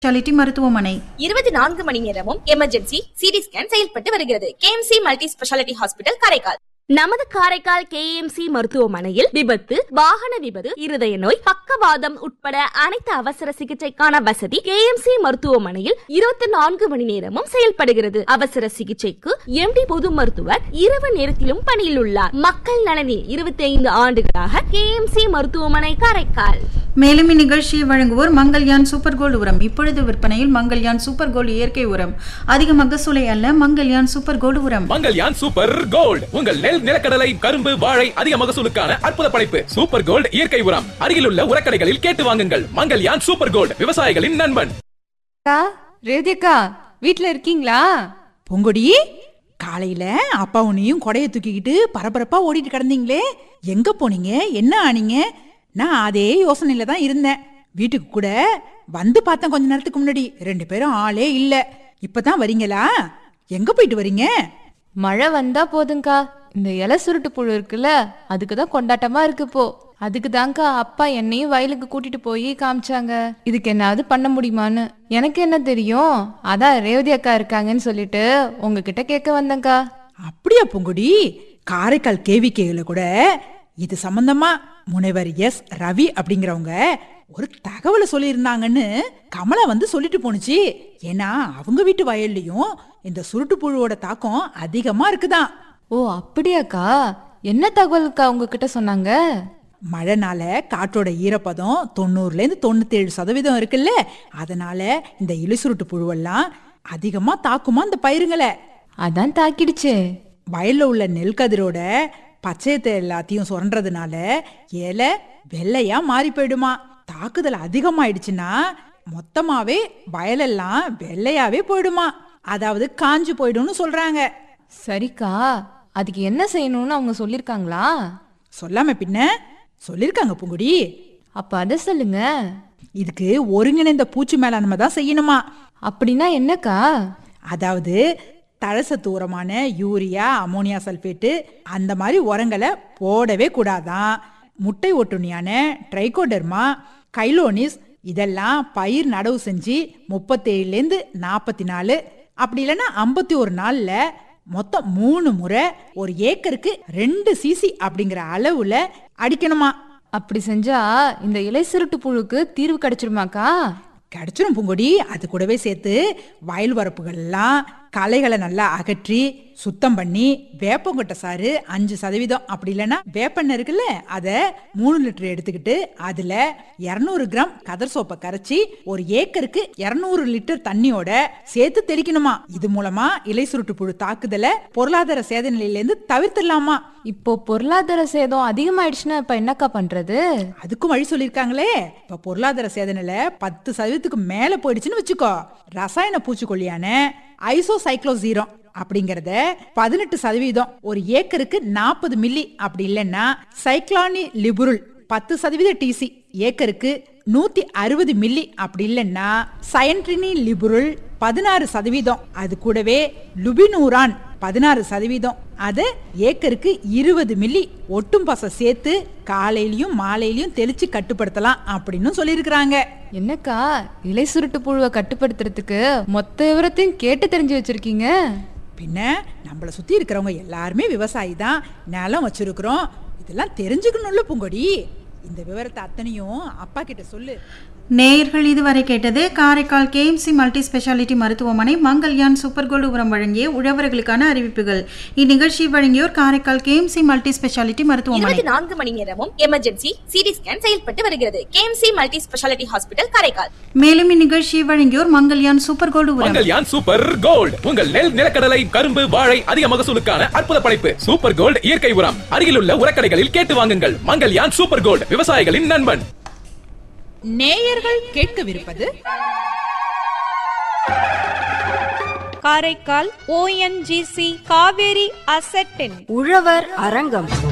speciality மருத்துவமனை இருபத்தி நான்கு மணி நேரமும் எமர்ஜென்சி சிடி ஸ்கேன் செயல்பட்டு வருகிறது KMC multi speciality hospital Karaikal நமது காரைக்கால் கேஎம்சி மருத்துவமனையில் விபத்து வாகன விபத்து இருதய நோய் பக்கவாதம் உட்பட அனைத்து அவசர சிகிச்சைக்கான வசதி கேஎம்சி மருத்துவமனையில் இருபத்தி நான்கு மணி நேரமும் செயல்படுகிறது அவசர சிகிச்சைக்கு எம்டி பொது மருத்துவர் இரவு நேரத்திலும் பணியில் உள்ளார் மக்கள் நலனில் இருபத்தி ஐந்து ஆண்டுகளாக கேஎம்சி மருத்துவமனை காரைக்கால் மேலும் இந்நிகழ்ச்சியை வழங்குவோர் மங்கல்யான் சூப்பர் கோல்டு உரம் இப்பொழுது விற்பனையில் மங்கல்யான் சூப்பர் கோல்டு இயற்கை உரம் அதிக மகசூலை அல்ல மங்கல்யான் சூப்பர் கோல்டு உரம் மங்கல்யான் சூப்பர் கோல்ட் உங்கள் நெல் நிலக்கடலை கரும்பு வாழை அதிக மகசூலுக்கான அற்புத படைப்பு சூப்பர் கோல்ட் இயற்கை உரம் அருகிலுள்ள உரக்கடைகளில் கேட்டு வாங்குங்கள் மங்கல்யான் சூப்பர் கோல்ட் விவசாயிகளின் நண்பன் அக்கா ரேவதியக்கா வீட்ல இருக்கீங்களா பொங்கொடி காலையில அப்பா உன்னையும் கொடைய தூக்கிக்கிட்டு பரபரப்பா ஓடிட்டு கிடந்தீங்களே எங்க போனீங்க என்ன ஆனீங்க நான் அதே யோசனையில தான் இருந்தேன் வீட்டுக்கு கூட வந்து பார்த்தேன் கொஞ்ச நேரத்துக்கு முன்னாடி ரெண்டு பேரும் ஆளே இல்ல இப்பதான் வரீங்களா எங்க போயிட்டு வரீங்க மழை வந்தா போதுங்கக்கா இந்த இலை சுருட்டு புழு இருக்குல்ல அதுக்கு தான் கொண்டாட்டமா இருக்கு இப்போ அதுக்கு தான்க்கா அப்பா என்னையும் வயலுக்கு கூட்டிட்டு போய் காமிச்சாங்க இதுக்கு என்னாவது பண்ண முடியுமான்னு எனக்கு என்ன தெரியும் அதான் ரேவதி அக்கா இருக்காங்கன்னு சொல்லிட்டு உங்ககிட்ட கேட்க வந்தேங்க்கா அப்படியா பொங்குடி காரைக்கால் கேவிகேல கூட இது சம்பந்தமா முனைவர் எஸ் ரவி அப்படிங்கிறவங்க ஒரு தகவலை சொல்லியிருந்தாங்கன்னு கமலா வந்து சொல்லிட்டு போணுச்சு ஏன்னா அவங்க வீட்டு வயல்லையும் இந்த சுருட்டு புழுவோட தாக்கம் அதிகமா இருக்குதான் ஓ அப்படியாக்கா என்ன தகவலுக்கா உங்ககிட்ட சொன்னாங்க மழைனால காற்றோட ஈரப்பதம் தொண்ணூறுல இருந்து தொண்ணூத்தேழு சதவீதம் இருக்குல்ல அதனால இந்த இலைசுருட்டு புழுவெல்லாம் அதிகமா தாக்குமா இந்த பயிருங்களை அதான் தாக்கிடுச்சே வயல்ல உள்ள நெல் கதிரோட பச்சையத்தை எல்லாத்தையும் சுரண்டதுனால இலை வெள்ளையா மாறி போயிடுமா தாக்குதல் அதிகமாயிடுச்சுன்னா மொத்தமாவே வயலெல்லாம் வெள்ளையாவே போயிடுமா அதாவது காஞ்சு போயிடும்னு சொல்றாங்க சரிக்கா அதுக்கு என்ன செய்யணும்னு அவங்க சொல்லிருக்காங்களா சொல்லாம பின்ன சொல்லிருக்காங்க பூங்குடி அப்ப அதை சொல்லுங்க இதுக்கு ஒருங்கிணைந்த பூச்சி மேலாண்மை தான் செய்யணுமா அப்படின்னா என்னக்கா அதாவது தழசத்து உரமான யூரியா அமோனியா சல்பேட்டு அந்த மாதிரி உரங்களை போடவே கூடாதான் முட்டை ஒட்டுணியான ட்ரைகோடர்மா கைலோனிஸ் இதெல்லாம் பயிர் நடவு செஞ்சு முப்பத்தேழுலேருந்து நாற்பத்தி நாலு அப்படி இல்லைன்னா ஐம்பத்தி ஒரு நாளில் மொத்தம் மூணு முறை ஒரு ஏக்கருக்கு ரெண்டு சிசி அப்படிங்கிற அளவுல அடிக்கணுமா அப்படி செஞ்சா இந்த இலை சுருட்டு புழுக்கு தீர்வு கிடைச்சிருமாக்கா கிடைச்சிரும் பூங்கொடி அது கூடவே சேர்த்து வயல் வரப்புகள்லாம் களைகளை நல்லா அகற்றி சுத்தம் பண்ணி வேப்பங்கொட்டை சாறு அஞ்சு சதவீதம் அப்படி இல்லைன்னா வேப்பெண்ணெய் இருக்குல்ல அதை மூணு லிட்டர் எடுத்துக்கிட்டு அதுல இரநூறு கிராம் கதர் சோப்பை கரைச்சி ஒரு ஏக்கருக்கு இரநூறு லிட்டர் தண்ணியோட சேர்த்து தெளிக்கணுமா இது மூலமா இலை சுருட்டு புழு தாக்குதலை பொருளாதார சேத நிலையிலேருந்து தவிர்த்திடலாமா இப்போ பொருளாதார சேதம் அதிகமாயிடுச்சுன்னா இப்ப என்னக்கா பண்றது அதுக்கும் வழி சொல்லியிருக்காங்களே இப்ப பொருளாதார சேதனையில பத்து சதவீதத்துக்கு மேல போயிடுச்சுன்னு வச்சுக்கோ ரசாயன பூச்சிக்கொல்லியான ஐசோசைக்ளோசீரம் அப்படிங்கறத பதினெட்டு சதவீதம் ஒரு ஏக்கருக்கு நாற்பது மில்லி அப்படி இல்லைன்னா சைக்ளானி லிபுருல் பத்து சதவீத டிசி ஏக்கருக்கு நூத்தி அறுபது மில்லி அப்படி இல்லைன்னா சயன்ட்ரினி லிபுருல் பதினாறு சதவீதம் அது கூடவே லுபினூரான் பதினாறு சதவீதம் அது ஏக்கருக்கு இருபது மில்லி ஒட்டும் பசை சேர்த்து காலையிலயும் மாலையிலயும் தெளிச்சு கட்டுப்படுத்தலாம் அப்படின்னு சொல்லியிருக்கிறாங்க என்னக்கா இலை சுருட்டு புழுவை கட்டுப்படுத்துறதுக்கு மொத்த விவரத்தையும் கேட்டு தெரிஞ்சு வச்சிருக்கீங்க பின்ன நம்மளை சுத்தி இருக்கிறவங்க எல்லாருமே விவசாயி தான் நிலம் வச்சிருக்கிறோம் இதெல்லாம் தெரிஞ்சுக்கணும்ல பூங்கொடி இந்த விவரத்தை அத்தனையும் அப்பா கிட்ட சொல்லு நேயர்கள் இதுவரை கேட்டது காரைக்கால் கேஎம்சி மல்டி ஸ்பெஷாலிட்டி மருத்துவமனை மங்கல்யான் சூப்பர் கோல்டு உரம் வழங்கிய உழவர்களுக்கான அறிவிப்புகள் இந்நிகழ்ச்சியை வழங்கியோர் காரைக்கால் கேஎம்சி மல்டி ஸ்பெஷாலிட்டி மருத்துவமனை இருபத்தி நான்கு மணி நேரமும் எமர்ஜென்சி சிடி ஸ்கேன் செயல்பட்டு வருகிறது KMC multi speciality hospital Karaikal மேலும் இந்நிகழ்ச்சியை வழங்கியோர் மங்கல்யான் சூப்பர் கோல்டு உரம் மங்கல்யான் சூப்பர் கோல்ட் உங்கள் நெல் நிலக்கடலை கரும்பு வாழை அதிக மகசூலுக்கான அற்புத படைப்பு சூப்பர் கோல்ட் இயற்கை உரம் அருகிலுள்ள உரக்கடைகளில் கேட்டு வாங்குங்கள் மங்கல்யான் சூப்பர் கோல்ட் விவசாயிகளின் நண்பன் நேயர்கள் கேட்கவிருப்பது காரைக்கால் ஓஎன்ஜிசி காவேரி அசெட்டின் உழவர் அரங்கம்